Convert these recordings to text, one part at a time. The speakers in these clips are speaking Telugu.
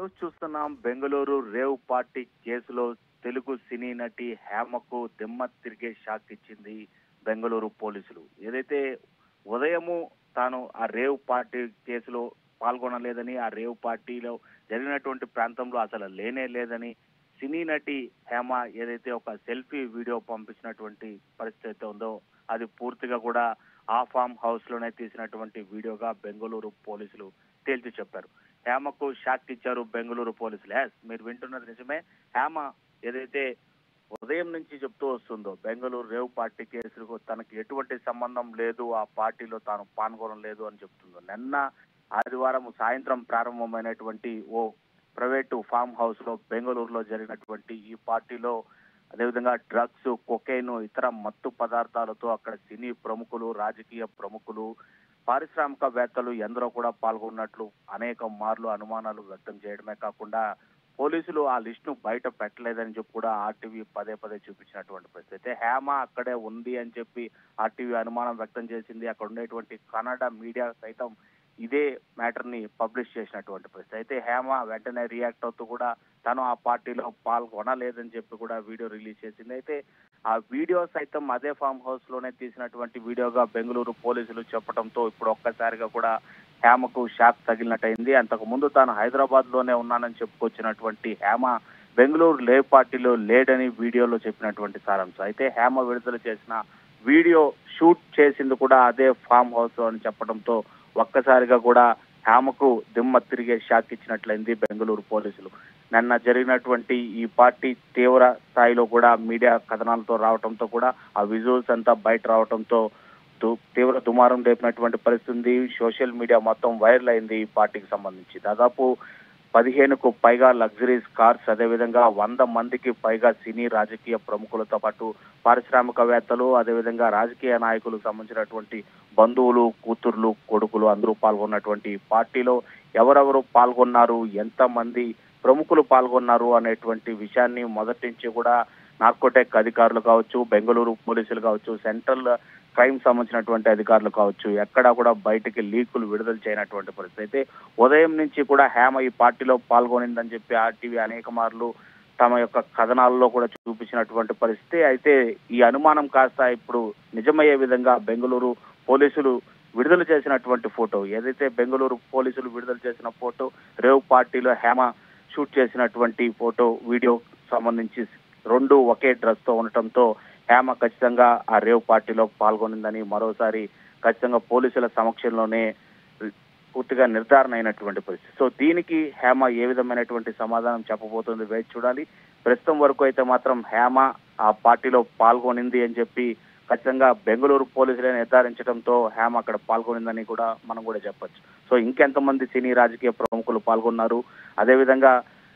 న్యూస్ చూస్తున్నాం బెంగళూరు రేవ్ పార్టీ కేసులో తెలుగు సినీ నటి హేమకు దిమ్మ తిరిగే షాక్ ఇచ్చింది బెంగళూరు పోలీసులు ఏదైతే ఉదయము తాను ఆ రేవ్ పార్టీ కేసులో పాల్గొనలేదని ఆ రేవ్ పార్టీలో జరిగినటువంటి ప్రాంతంలో అసలు లేనే లేదని సినీ నటి హేమ ఏదైతే ఒక సెల్ఫీ వీడియో పంపించినటువంటి పరిస్థితి అయితే ఉందో అది పూర్తిగా కూడా ఆ ఫామ్ హౌస్ లోనే తీసినటువంటి వీడియోగా బెంగళూరు పోలీసులు తేల్చి చెప్పారు హేమకు షాక్ ఇచ్చారు బెంగళూరు పోలీసులు ఎస్ మీరు వింటున్నది నిజమే హేమ ఏదైతే ఉదయం నుంచి చెప్తూ వస్తుందో బెంగళూరు రేవ్ పార్టీ కేసులకు తనకి ఎటువంటి సంబంధం లేదు ఆ పార్టీలో తాను పాల్గొనలేదు అని చెప్తుందో నిన్న ఆదివారం సాయంత్రం ప్రారంభమైనటువంటి ఓ ప్రైవేటు ఫామ్ హౌస్ లో బెంగళూరులో జరిగినటువంటి ఈ పార్టీలో అదేవిధంగా డ్రగ్స్ కొకైన్ ఇతర మత్తు పదార్థాలతో అక్కడ సినీ ప్రముఖులు రాజకీయ ప్రముఖులు పారిశ్రామికవేత్తలు ఎందరో కూడా పాల్గొన్నట్లు అనేక మార్లు అనుమానాలు వ్యక్తం చేయడమే కాకుండా పోలీసులు ఆ లిస్ట్ ను బయట పెట్టలేదని చెప్పి కూడా ఆర్టీవీ పదే పదే చూపించినటువంటి పరిస్థితి అయితే హేమ అక్కడే ఉంది అని చెప్పి ఆర్టీవీ అనుమానం వ్యక్తం చేసింది అక్కడ ఉండేటువంటి కన్నడ మీడియా సైతం ఇదే మ్యాటర్ ని పబ్లిష్ చేసినటువంటి పరిస్థితి అయితే హేమ వెంటనే రియాక్ట్ అవుతూ కూడా తను ఆ పార్టీలో పాల్గొనలేదని చెప్పి కూడా వీడియో రిలీజ్ చేసింది అయితే ఆ వీడియో సైతం అదే ఫామ్ హౌస్ లోనే తీసినటువంటి వీడియోగా బెంగళూరు పోలీసులు చెప్పడంతో ఇప్పుడు ఒక్కసారిగా కూడా హేమకు షాక్ తగిలినట్టయింది అంతకు ముందు తాను హైదరాబాద్ లోనే ఉన్నానని చెప్పుకొచ్చినటువంటి హేమ బెంగళూరు లే పార్టీలో లేడని వీడియోలో చెప్పినటువంటి సారాంశం అయితే హేమ విడుదల చేసిన వీడియో షూట్ చేసింది కూడా అదే ఫామ్ హౌస్ అని చెప్పడంతో ఒక్కసారిగా కూడా హేమకు దిమ్మ తిరిగే షాక్ ఇచ్చినట్లయింది బెంగళూరు పోలీసులు నిన్న జరిగినటువంటి ఈ పార్టీ తీవ్ర స్థాయిలో కూడా మీడియా కథనాలతో రావడంతో కూడా ఆ విజువల్స్ అంతా బయట రావడంతో దు- తీవ్ర దుమారం రేపినటువంటి పరిస్థితి ఉంది సోషల్ మీడియా మొత్తం వైరల్ అయింది ఈ పార్టీకి సంబంధించి దాదాపు పదిహేనుకు పైగా లగ్జరీస్ కార్స్ అదేవిధంగా వంద మందికి పైగా సినీ రాజకీయ ప్రముఖులతో పాటు పారిశ్రామికవేత్తలు అదేవిధంగా రాజకీయ నాయకులకు సంబంధించినటువంటి బంధువులు కూతుర్లు కొడుకులు అందరూ పాల్గొన్నటువంటి ఈ పార్టీలో ఎవరెవరు పాల్గొన్నారు ఎంతమంది ప్రముఖులు పాల్గొన్నారు అనేటువంటి విషయాన్ని మొదటి నుంచి కూడా నార్కోటెక్ అధికారులు కావచ్చు బెంగళూరు పోలీసులు కావచ్చు సెంట్రల్ క్రైమ్ సంబంధించినటువంటి అధికారులు కావచ్చు ఎక్కడా కూడా బయటికి లీకులు విడుదల చేయనటువంటి పరిస్థితి అయితే ఉదయం నుంచి కూడా హేమ ఈ పార్టీలో పాల్గొనిందని చెప్పి ఆర్టీవీ అనేక మార్లు తమ యొక్క కథనాల్లో కూడా చూపించినటువంటి పరిస్థితి అయితే ఈ అనుమానం కాస్త ఇప్పుడు నిజమయ్యే విధంగా బెంగళూరు పోలీసులు విడుదల చేసినటువంటి ఫోటో ఏదైతే బెంగళూరు పోలీసులు విడుదల చేసిన ఫోటో రేవ్ పార్టీలో హేమ షూట్ చేసినటువంటి ఫోటో వీడియో సంబంధించి రెండు ఒకే డ్రెస్ తో ఉండటంతో హేమ ఖచ్చితంగా ఆ రేవ్ పార్టీలో పాల్గొనిందని మరోసారి ఖచ్చితంగా పోలీసుల సమక్షంలోనే పూర్తిగా నిర్ధారణ అయినటువంటి పరిస్థితి సో దీనికి హేమ ఏ విధమైనటువంటి సమాధానం చెప్పబోతుంది వేచి చూడాలి ప్రస్తుతం వరకు అయితే మాత్రం హేమ ఆ పార్టీలో పాల్గొనింది అని చెప్పి ఖచ్చితంగా బెంగళూరు పోలీసులే నిర్ధారించడంతో హేమ అక్కడ పాల్గొనిందని కూడా మనం కూడా చెప్పొచ్చు సో ఇంకెంతమంది సినీ రాజకీయ ప్రముఖులు పాల్గొన్నారు అదేవిధంగా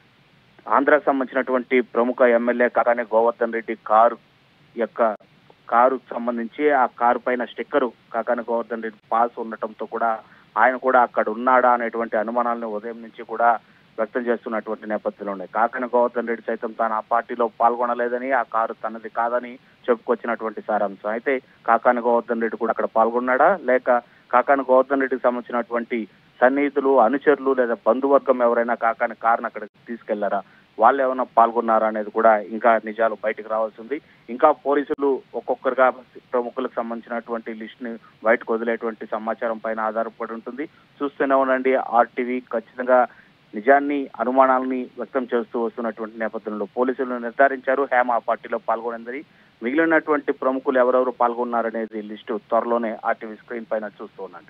ఆంధ్రాకు సంబంధించినటువంటి ప్రముఖ ఎమ్మెల్యే కాకాని గోవర్ధన్ రెడ్డి కారు యొక్క కారు సంబంధించి ఆ కారు పైన స్టిక్కరు కాకాని గోవర్ధన్ రెడ్డి పాస్ ఉండటంతో కూడా ఆయన కూడా అక్కడ ఉన్నాడా అనేటువంటి అనుమానాలను ఉదయం నుంచి కూడా వ్యక్తం చేస్తున్నటువంటి నేపథ్యంలో ఉన్నాయి కాకాని గోవర్ధన్ రెడ్డి సైతం తాను ఆ పార్టీలో పాల్గొనలేదని ఆ కారు తనది కాదని చెప్పుకొచ్చినటువంటి సారాంశం అయితే కాకాని గోవర్ధన్ రెడ్డి కూడా అక్కడ పాల్గొన్నాడా లేక కాకాని గోవర్ధన్ రెడ్డికి సంబంధించినటువంటి సన్నిహితులు అనుచరులు లేదా బంధువర్గం ఎవరైనా కాకాని కారును అక్కడ తీసుకెళ్లారా వాళ్ళు ఏమైనా పాల్గొన్నారా అనేది కూడా ఇంకా నిజాలు బయటకు రావాల్సి ఉంది ఇంకా పోలీసులు ఒక్కొక్కరుగా ప్రముఖులకు సంబంధించినటువంటి లిస్ట్ ని బయటకు వదిలేటువంటి సమాచారం పైన ఆధారపడి ఉంటుంది చూస్తూనే ఉండండి ఆర్టీవీ ఖచ్చితంగా నిజాన్ని అనుమానాలని వ్యక్తం చేస్తూ వస్తున్నటువంటి నేపథ్యంలో పోలీసులు నిర్ధారించారు హేమ ఆ పార్టీలో పాల్గొనిందని మిగిలినటువంటి ప్రముఖులు ఎవరెవరు పాల్గొన్నారనేది లిస్టు త్వరలోనే ఆర్టీవీ స్క్రీన్ పైన చూస్తూ ఉండండి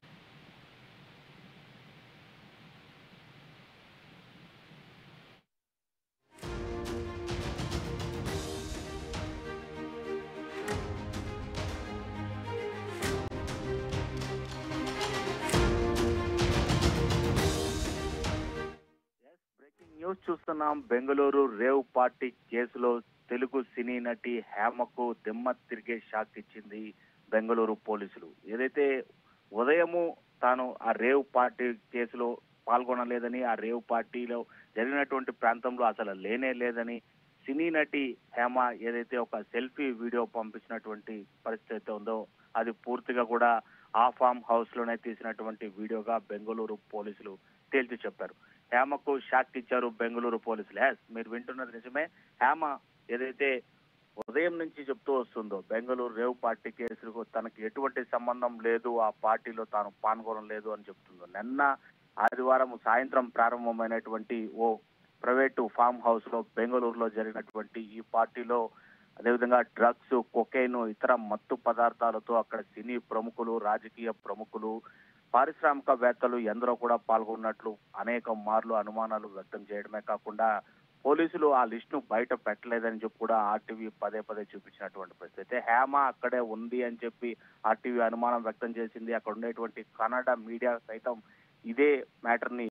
బ్రేకింగ్ న్యూస్ చూస్తున్నాం బెంగళూరు రేవ్ పార్టీ కేసులో తెలుగు సినీ నటి హేమకు దిమ్మ తిరిగే షాక్ ఇచ్చింది బెంగళూరు పోలీసులు ఏదైతే ఉదయము తాను ఆ రేవ్ పార్టీ కేసులో పాల్గొనలేదని ఆ రేవ్ పార్టీలో జరిగినటువంటి ప్రాంతంలో అసలు లేనే లేదని సినీ నటి హేమ ఏదైతే ఒక సెల్ఫీ వీడియో పంపించినటువంటి పరిస్థితి అయితే ఉందో అది పూర్తిగా కూడా ఆ ఫామ్ హౌస్ లోనే తీసినటువంటి వీడియోగా బెంగళూరు పోలీసులు తేల్చి చెప్పారు హేమకు షాక్ ఇచ్చారు బెంగళూరు పోలీసులు ఎస్ మీరు వింటున్నది నిజమే హేమ ఏదైతే ఉదయం నుంచి చెప్తూ వస్తుందో బెంగళూరు రేవ్ పార్టీ కేసులకు తనకి ఎటువంటి సంబంధం లేదు ఆ పార్టీలో తాను పాల్గొనడం లేదు అని చెప్తుందో నిన్న ఆదివారం సాయంత్రం ప్రారంభమైనటువంటి ఓ ప్రైవేటు ఫామ్ హౌస్ లో బెంగళూరులో జరిగినటువంటి ఈ పార్టీలో అదేవిధంగా డ్రగ్స్ కొకైన్ ఇతర మత్తు పదార్థాలతో అక్కడ సినీ ప్రముఖులు రాజకీయ ప్రముఖులు పారిశ్రామికవేత్తలు ఎందరో కూడా పాల్గొన్నట్లు అనేక మార్లు అనుమానాలు వ్యక్తం చేయడమే కాకుండా పోలీసులు ఆ లిస్ట్ ను బయట పెట్టలేదని చెప్పి కూడా ఆర్టీవీ పదే పదే చూపించినటువంటి పరిస్థితి అయితే హేమ అక్కడే ఉంది అని చెప్పి ఆర్టీవీ అనుమానం వ్యక్తం చేసింది అక్కడ ఉండేటువంటి కన్నడ మీడియా సైతం ఇదే మ్యాటర్ ని